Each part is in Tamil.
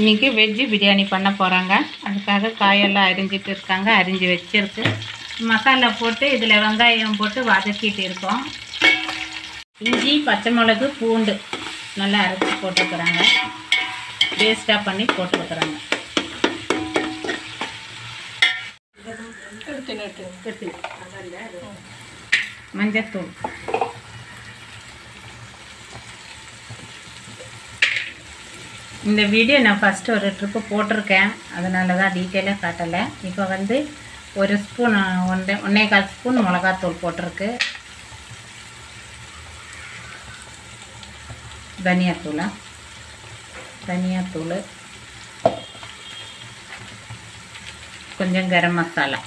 இன்றைக்கி வெஜ்ஜு பிரியாணி பண்ண போகிறாங்க அதுக்காக காயெல்லாம் அரிஞ்சிட்டு இருக்காங்க அரிஞ்சு வச்சிருக்கு மசாலா போட்டு இதில் வெங்காயம் போட்டு வதக்கிட்டு இருக்கோம் இஞ்சி பச்சை மிளகு பூண்டு நல்லா அரைச்சி போட்டுக்கிறாங்க பேஸ்ட்டாக பண்ணி போட்டுருக்குறாங்க மஞ்சத்தூள் இந்த வீடியோ நான் ஃபஸ்ட்டு ஒரு ட்ரிப்பு போட்டிருக்கேன் அதனால தான் டீட்டெயிலாக காட்டலை இப்போ வந்து ஒரு ஸ்பூன் ஒன்றே ஒன்றே கால் ஸ்பூன் மிளகாத்தூள் போட்டிருக்கு தனியாத்தூளா தனியாத்தூள் கொஞ்சம் கரம் மசாலா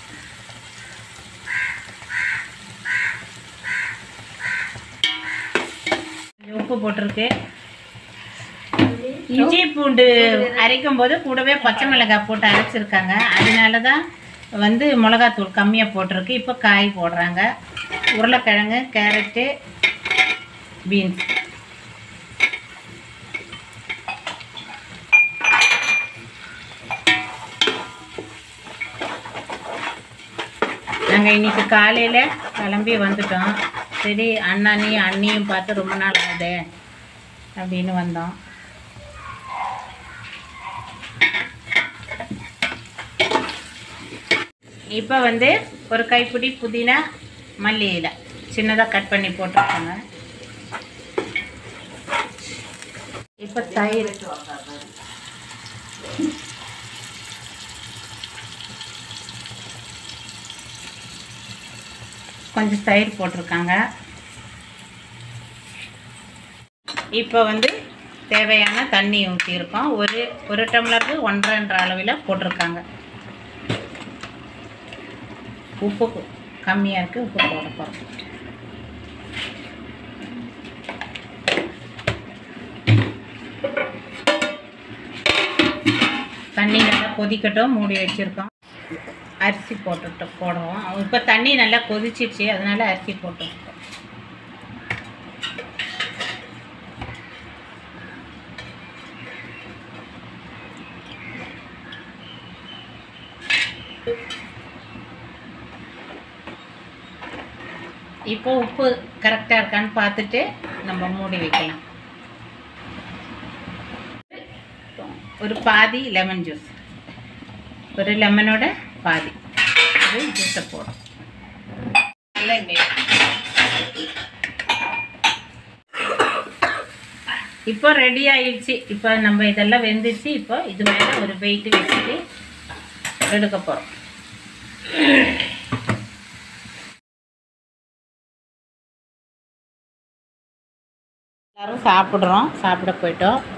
கொஞ்சம் உப்பு போட்டிருக்கு இஞ்சி பூண்டு அரைக்கும் போது கூடவே பச்சை மிளகாய் போட்டு அரைச்சிருக்காங்க அதனால தான் வந்து மிளகாத்தூள் கம்மியாக போட்டிருக்கு இப்போ காய் போடுறாங்க உருளைக்கிழங்கு கேரட்டு பீன்ஸ் நாங்கள் இன்னைக்கு காலையில் கிளம்பி வந்துட்டோம் சரி அண்ணானையும் அண்ணியும் பார்த்து ரொம்ப நாள் ஆகுது அப்படின்னு வந்தோம் இப்போ வந்து ஒரு கைப்பிடி புதினா மல்லி இலை சின்னதாக கட் பண்ணி போட்டிருக்காங்க இப்போ தயிர் கொஞ்சம் தயிர் போட்டிருக்காங்க இப்போ வந்து தேவையான தண்ணி ஊற்றியிருக்கோம் ஒரு ஒரு டம்ளருக்கு ஒன்றரைன்ற அளவில் போட்டிருக்காங்க உப்பு கம்மியாக இருக்குது உப்பு போட போகிறோம் தண்ணி நல்லா கொதிக்கட்டும் மூடி வச்சுருக்கோம் அரிசி போட்டுட்டு போடுவோம் இப்போ தண்ணி நல்லா கொதிச்சிடுச்சு அதனால அரிசி போட்டுருக்கோம் இப்போ உப்பு கரெக்டாக இருக்கான்னு பார்த்துட்டு நம்ம மூடி வைக்கலாம் ஒரு பாதி லெமன் ஜூஸ் ஒரு லெமனோட பாதி அது ஜூஸை போடும் இப்போ ரெடி ஆயிடுச்சு இப்போ நம்ம இதெல்லாம் வெந்துச்சு இப்போ இது மேலே ஒரு வெயிட் வச்சுட்டு எடுக்க போகிறோம் எல்லாரும் சாப்பிட்றோம் சாப்பிட போயிட்டோம்